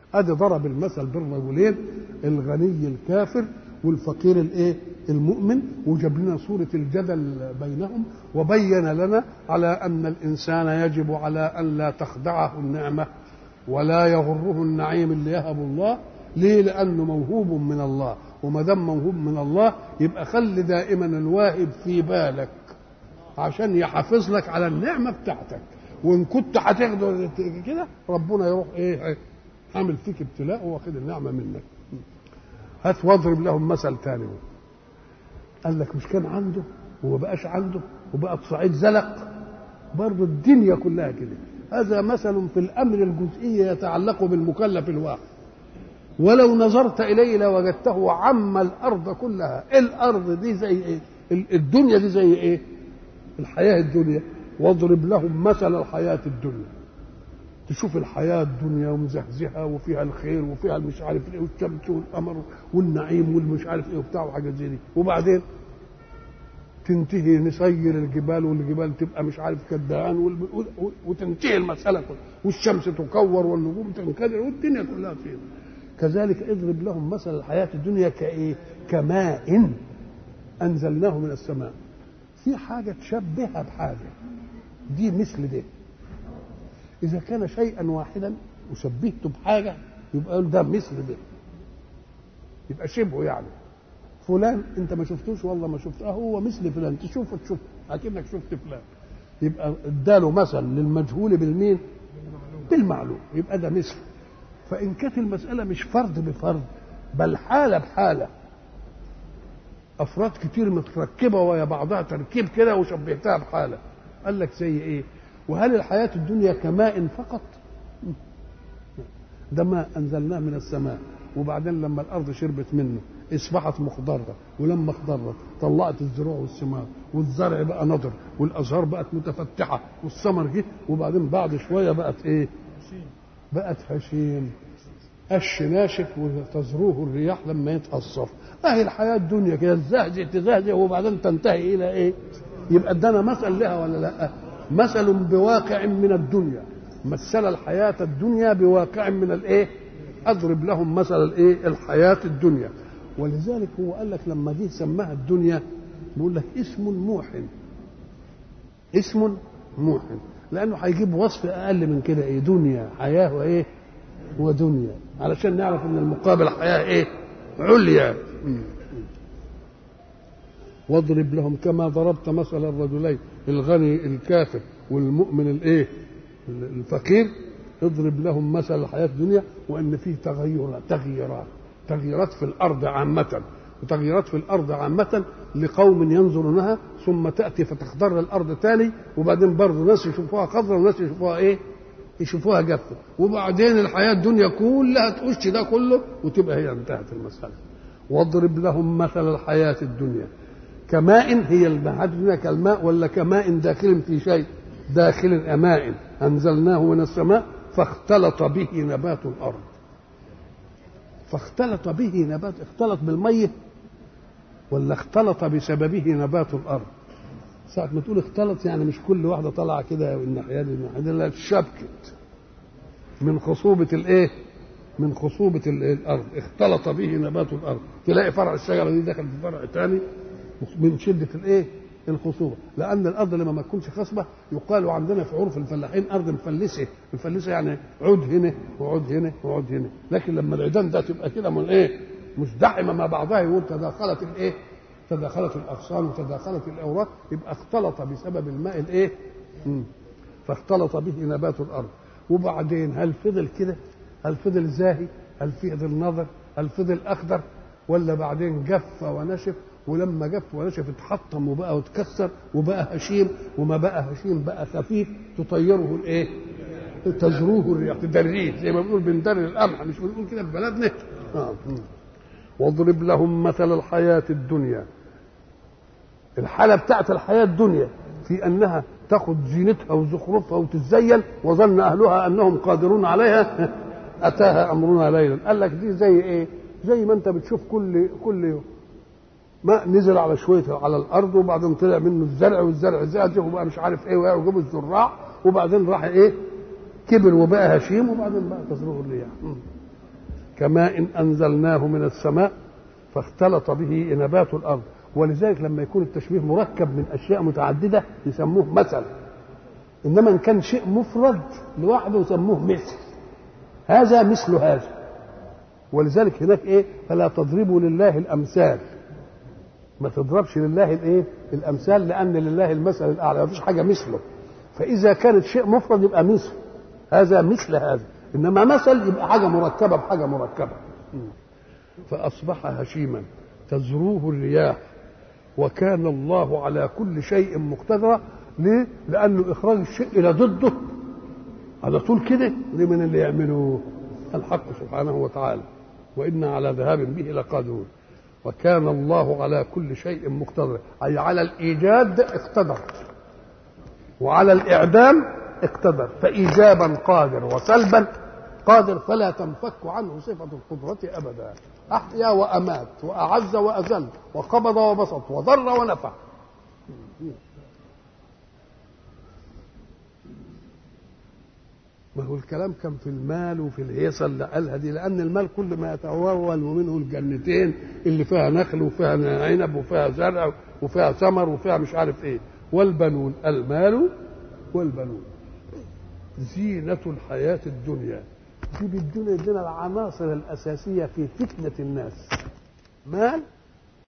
ادي ضرب المثل بالرجلين الغني الكافر والفقير الايه المؤمن وجاب لنا صورة الجدل بينهم وبين لنا على أن الإنسان يجب على أن لا تخدعه النعمة ولا يغره النعيم اللي يهب الله ليه لأنه موهوب من الله وما دام موهوب من الله يبقى خلي دائما الواهب في بالك عشان يحافظ لك على النعمة بتاعتك وإن كنت هتاخده كده ربنا يروح إيه عامل فيك ابتلاء واخد النعمة منك هات واضرب لهم مثل تاني قال لك مش كان عنده وما بقاش عنده وبقى صعيد زلق برضه الدنيا كلها كده هذا مثل في الامر الجزئي يتعلق بالمكلف الواحد ولو نظرت اليه لوجدته عم الارض كلها الارض دي زي ايه الدنيا دي زي ايه الحياه الدنيا واضرب لهم مثل الحياه الدنيا تشوف الحياة الدنيا ومزهزهة وفيها الخير وفيها المش عارف ايه والشمس والقمر والنعيم والمش عارف ايه وبتاع وحاجات زي دي وبعدين تنتهي نسير الجبال والجبال تبقى مش عارف كدهان وتنتهي المسألة كلها والشمس تكور والنجوم تنكدر والدنيا كلها فيه كذلك اضرب لهم مثل الحياة الدنيا كايه كماء أنزلناه من السماء في حاجة تشبهها بحاجة دي مثل دي إذا كان شيئا واحدا وشبهته بحاجة يبقى ده مثل ده يبقى شبهه يعني فلان انت ما شفتوش والله ما شفت اه هو مثل فلان تشوفه تشوف اكنك شفت فلان يبقى اداله مثل للمجهول بالمين بالمعلوم يبقى ده مثل فان كانت المساله مش فرد بفرد بل حاله بحاله افراد كتير متركبه ويا بعضها تركيب كده وشبهتها بحاله قال لك زي ايه وهل الحياة الدنيا كماء فقط ده ماء أنزلناه من السماء وبعدين لما الأرض شربت منه اصبحت مخضرة ولما اخضرت طلعت الزروع والثمار والزرع بقى نضر والأزهار بقت متفتحة والثمر جه وبعدين بعد شوية بقت إيه؟ بقت هشيم قش ناشف وتزروه الرياح لما يتقصف اهي الحياه الدنيا كده تزهزه تزهزه وبعدين تنتهي الى ايه؟ يبقى ادانا مثل لها ولا لا؟ مثل بواقع من الدنيا مثل الحياة الدنيا بواقع من الايه اضرب لهم مثل الايه الحياة الدنيا ولذلك هو قال لك لما جه سماها الدنيا بيقول لك اسم موحن اسم موحن لانه هيجيب وصف اقل من كده ايه دنيا حياه وايه ودنيا علشان نعرف ان المقابل حياه ايه عليا واضرب لهم كما ضربت مثل الرجلين الغني الكافر والمؤمن الايه الفقير اضرب لهم مثل الحياه الدنيا وان فيه تغيرات تغييرات تغييرات في الارض عامه وتغييرات في الارض عامه لقوم ينظرونها ثم تاتي فتخضر الارض تاني وبعدين برضه ناس يشوفوها خضرا وناس يشوفوها ايه يشوفوها جافه وبعدين الحياه الدنيا كلها تقش ده كله وتبقى هي انتهت المساله واضرب لهم مثل الحياه الدنيا كماء هي الحياه الدنيا كالماء ولا كماء داخل في شيء داخل اماء انزلناه من السماء فاختلط به نبات الارض فاختلط به نبات اختلط بالميه ولا اختلط بسببه نبات الارض ساعة ما تقول اختلط يعني مش كل واحدة طالعة كده الناحية دي الناحية دي لا اتشبكت من خصوبة الايه؟ من خصوبة الأرض اختلط به نبات الأرض تلاقي فرع الشجرة دي دخل في فرع ثاني من شدة الايه؟ الخصوبة لأن الأرض لما ما تكونش خصبة يقال عندنا في عرف الفلاحين أرض مفلسة مفلسة يعني عود هنا وعود هنا وعود هنا لكن لما العيدان ده تبقى كده من ايه؟ مزدحمة مع بعضها يقول تداخلت الايه؟ تداخلت الاغصان وتداخلت الاوراق يبقى اختلط بسبب الماء الايه؟ مم. فاختلط به نبات الارض وبعدين هل فضل كده؟ هل فضل زاهي؟ هل فضل نظر؟ هل فضل اخضر؟ ولا بعدين جف ونشف ولما جف ونشف اتحطم وبقى وتكسر وبقى هشيم وما بقى هشيم بقى خفيف تطيره الايه؟ تزروه الرياح تدريه زي ما بنقول بندري القمح مش بنقول كده في بلدنا آه. واضرب لهم مثل الحياة الدنيا الحالة بتاعت الحياة الدنيا في أنها تاخد زينتها وزخرفها وتتزين وظن أهلها أنهم قادرون عليها أتاها أمرنا ليلا قال لك دي زي إيه زي ما أنت بتشوف كل كل يوم ماء نزل على شوية على الأرض وبعدين طلع منه الزرع والزرع زاد وبقى مش عارف إيه وجابوا الزراع وبعدين راح إيه كبر وبقى هشيم وبعدين بقى تزرعه الرياح كماء انزلناه من السماء فاختلط به نبات الارض ولذلك لما يكون التشبيه مركب من اشياء متعدده يسموه مثل انما ان كان شيء مفرد لوحده يسموه مثل هذا مثل هذا ولذلك هناك ايه فلا تضربوا لله الامثال ما تضربش لله الايه الامثال لان لله المثل الاعلى ما فيش حاجه مثله فاذا كانت شيء مفرد يبقى مثل هذا مثل هذا انما مثل يبقى حاجه مركبه بحاجه مركبه فاصبح هشيما تزروه الرياح وكان الله على كل شيء مقتدرا ليه؟ لانه اخراج الشيء الى ضده على طول كده لمن اللي يعمله الحق سبحانه وتعالى وإنا على ذهاب به لقادرون وكان الله على كل شيء مقتدر أي على الإيجاد اقتدر وعلى الإعدام اقتدر فإيجابا قادر وسلبا قادر فلا تنفك عنه صفة القدرة أبدا أحيا وأمات وأعز وأذل وقبض وبسط وضر ونفع ما هو الكلام كان في المال وفي الهيصه اللي قالها دي لان المال كل ما يتورول ومنه الجنتين اللي فيها نخل وفيها عنب وفيها زرع وفيها ثمر وفيها مش عارف ايه والبنون المال والبنون زينة الحياة الدنيا دي بالدنيا يدينا العناصر الأساسية في فتنة الناس مال